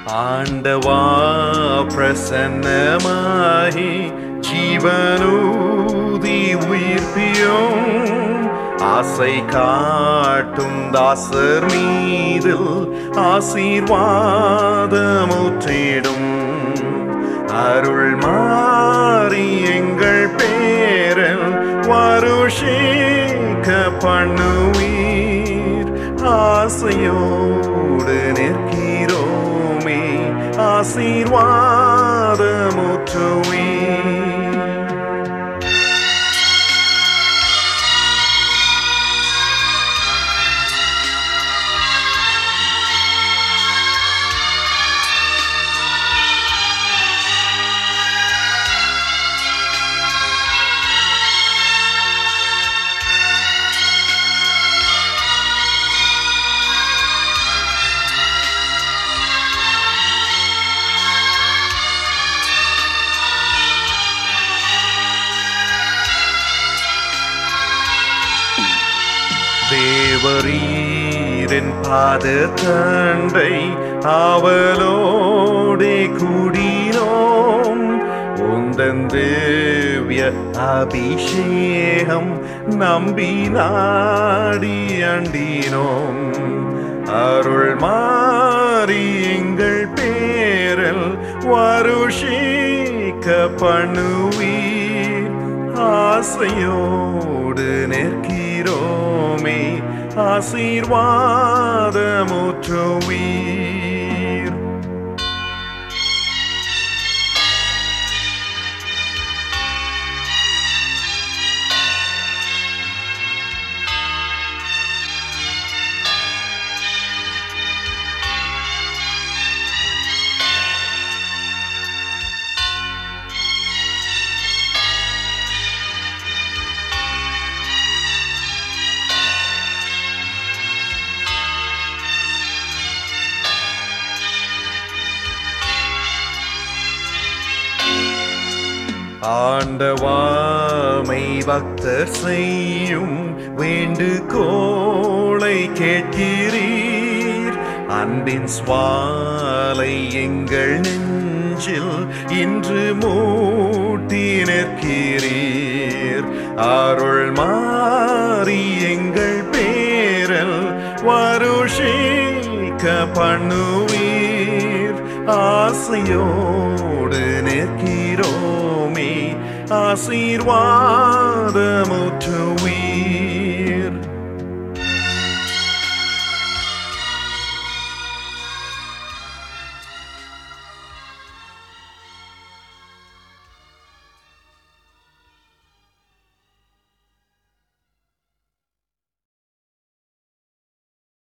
ஆண்டவா பிரசன்னமாகி ஜீவனூதி உயிர்ப்பியும் ஆசை காட்டும் தாசர் மீதில் ஆசீர்வாதமுற்றிடும் அருள் மாறி எங்கள் பேரில் வருஷிக்க பண்ணுவீர் ஆசையோடு நிற்கிறோமே ஆசீர்வாதமுற்றுவீர் தேவரீரின் பாத தண்டை அவளோடே கூடினோம் உந்தன் திவ்ய அபிஷேகம் நம்பி நாடி அண்டினோம் அருள் மாறி எங்கள் பேரில் வருஷிக்க பண்ணுவீர் ஆசையோடு நிற்கிறோமே ஆசீர்வாதமுற்றுவீர் ஆண்டவாமை பக்தர் செய்யும் வேண்டுகோளை கேட்கிறீர் அன்பின் சுவாலை எங்கள் நெஞ்சில் இன்று மூட்டி நிற்கிறீர் அருள் மாறி எங்கள் பேரல் வருஷிக்க பண்ணுவீர் ஆசையோடு நிற்கிறோமே ஆசீர்வாதமுற்றுவீர்